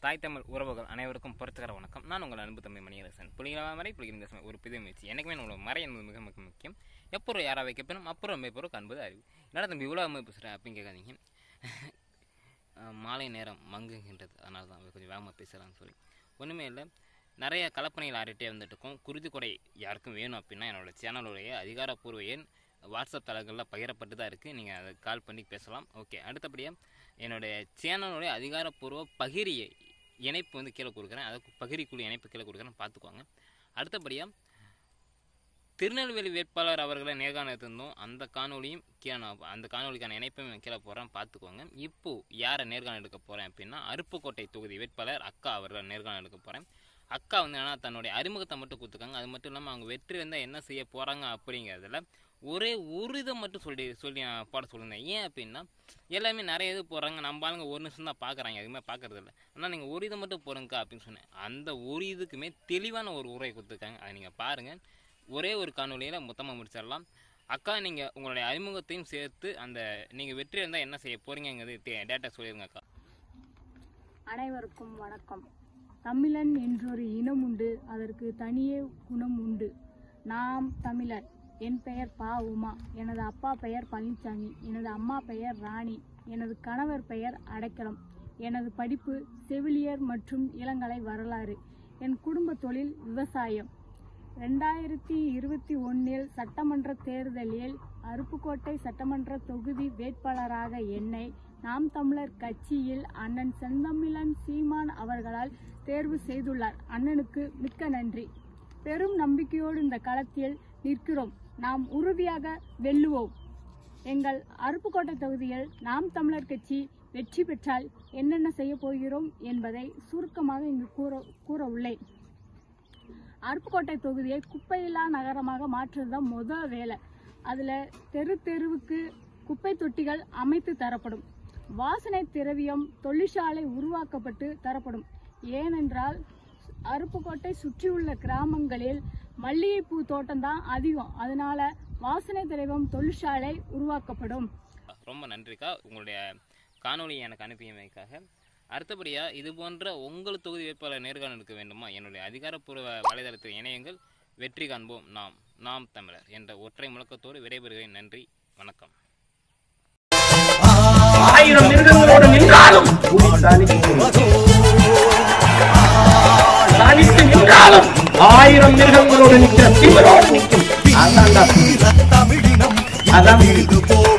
தாய் தமிழ் உறவுகள் அனைவருக்கும் பொறுத்துக்கிற வணக்கம் நான் உங்கள் அன்பு தம்பி மணியரசன் புலிகளா மறை புலிகளின் தேசம் ஒரு புதிய முயற்சி எனக்குமே நம்மளோட மறை என்பது மிக மிக முக்கியம் எப்போ யாரா வைக்கப்படும் அப்புறம் மேற்பொருள் காண்பது அறிவு என்னடா தம்பி இவ்வளோ அம்மை பேசுகிறேன் அப்படின்னு கேட்காதீங்க அஹ் மாலை நேரம் மங்குகின்றது அதனால தான் கொஞ்சம் வேகமாக பேசுகிறான்னு சொல்லி ஒன்றுமே இல்லை நிறைய கலப்பனைகள் ஆடிட்டே வந்துட்டு இருக்கோம் குருதி கொடை யாருக்கும் வேணும் அப்படின்னா என்னோட சேனலுடைய அதிகாரப்பூர்வ எண் வாட்ஸ்அப் தளங்களில் பகிரப்பட்டு தான் இருக்குது நீங்கள் அதை கால் பண்ணி பேசலாம் ஓகே அடுத்தபடியாக என்னுடைய சேனலுடைய அதிகாரப்பூர்வ பகிரிய இணைப்பு வந்து கீழே கொடுக்குறேன் அதுக்கு பகிரிக்குழு இணைப்பு கீழே கொடுக்குறேன் பார்த்துக்கோங்க அடுத்தபடியாக திருநெல்வேலி வேட்பாளர் அவர்களை நேர்காணல் இருந்தோம் அந்த காணொலியும் கீழே நான் அந்த காணொலிக்கான இணைப்பையும் கீழே போகிறேன் பார்த்துக்கோங்க இப்போ யாரை நேர்காணல் எடுக்க போகிறேன் அப்படின்னா அருப்புக்கோட்டை தொகுதி வேட்பாளர் அக்கா அவர்களை நேர்காணல் எடுக்க போகிறேன் அக்கா வந்து என்னன்னா தன்னுடைய அறிமுகத்தை மட்டும் கொடுத்துருக்காங்க அது மட்டும் இல்லாமல் அவங்க வெற்றி இருந்தால் என்ன செய்ய போகிறாங்க அப்படிங்கிறதுல ஒரே ஒரு இதை மட்டும் சொல்லி சொல்லி நான் பாட சொல்லியிருந்தேன் ஏன் அப்படின்னா எல்லாமே நிறைய இது போடுறாங்க நம்ம ஆளுங்க ஒரு நிமிஷம் தான் பார்க்குறாங்க எதுவுமே பார்க்கறது இல்லை ஆனால் நீங்கள் ஒரு இதை மட்டும் போடுங்கக்கா அப்படின்னு சொன்னேன் அந்த ஒரு இதுக்குமே தெளிவான ஒரு உரை கொடுத்துருக்காங்க அதை நீங்கள் பாருங்கள் ஒரே ஒரு காணொலியில் மொத்தமாக முடிச்சிடலாம் அக்கா நீங்கள் உங்களுடைய அறிமுகத்தையும் சேர்த்து அந்த நீங்கள் வெற்றி இருந்தால் என்ன செய்ய போகிறீங்கிறது டேட்டா சொல்லிடுங்க அக்கா அனைவருக்கும் வணக்கம் தமிழன் என்றொரு இனம் உண்டு அதற்கு தனியே குணம் உண்டு நாம் தமிழர் என் பெயர் பா உமா எனது அப்பா பெயர் பழனிசாமி எனது அம்மா பெயர் ராணி எனது கணவர் பெயர் அடைக்கலம் எனது படிப்பு செவிலியர் மற்றும் இளங்கலை வரலாறு என் குடும்ப தொழில் விவசாயம் ரெண்டாயிரத்தி இருபத்தி ஒன்றில் சட்டமன்ற தேர்தலில் அருப்புக்கோட்டை சட்டமன்ற தொகுதி வேட்பாளராக என்னை நாம் தமிழர் கட்சியில் அண்ணன் செந்தமிழன் சீமான் அவர்களால் தேர்வு செய்துள்ளார் அண்ணனுக்கு மிக்க நன்றி பெரும் நம்பிக்கையோடு இந்த களத்தில் நிற்கிறோம் நாம் உறுதியாக வெல்லுவோம் எங்கள் அருப்புக்கோட்டை தொகுதியில் நாம் தமிழர் கட்சி வெற்றி பெற்றால் என்னென்ன செய்ய போகிறோம் என்பதை சுருக்கமாக இங்கு கூற கூற உள்ளேன் அருப்புக்கோட்டை தொகுதியை குப்பையில்லா நகரமாக மாற்றுறது தான் முதல் வேலை அதில் தெரு தெருவுக்கு குப்பை தொட்டிகள் அமைத்து தரப்படும் வாசனை திரவியம் தொழிற்சாலை உருவாக்கப்பட்டு தரப்படும் ஏனென்றால் அருப்புக்கோட்டை சுற்றியுள்ள கிராமங்களில் மல்லிகைப்பூ தோட்டம் தான் அதிகம் அதனால வாசனை திரவியம் தொழிற்சாலை உருவாக்கப்படும் ரொம்ப நன்றிக்கா உங்களுடைய காணொலியை எனக்கு அனுப்பியமைக்காக அடுத்தபடியாக இது போன்ற உங்கள் தொகுதி வேட்பாளர் நேர்காணல் எடுக்க வேண்டுமா என்னுடைய அதிகாரப்பூர்வ வலைதளத்தில் இணையங்கள் வெற்றி காண்போம் நாம் நாம் தமிழர் என்ற ஒற்றை முழக்கத்தோடு விடைபெறுகிறேன் நன்றி வணக்கம் ஆயிரம் மிருகங்களோடு நின்றாலும் தனித்து நின்றாலும் ஆயிரம் மிருகங்களோடு நிற்கிற திமிரோடு நிற்கும் அதான்டா. அதான்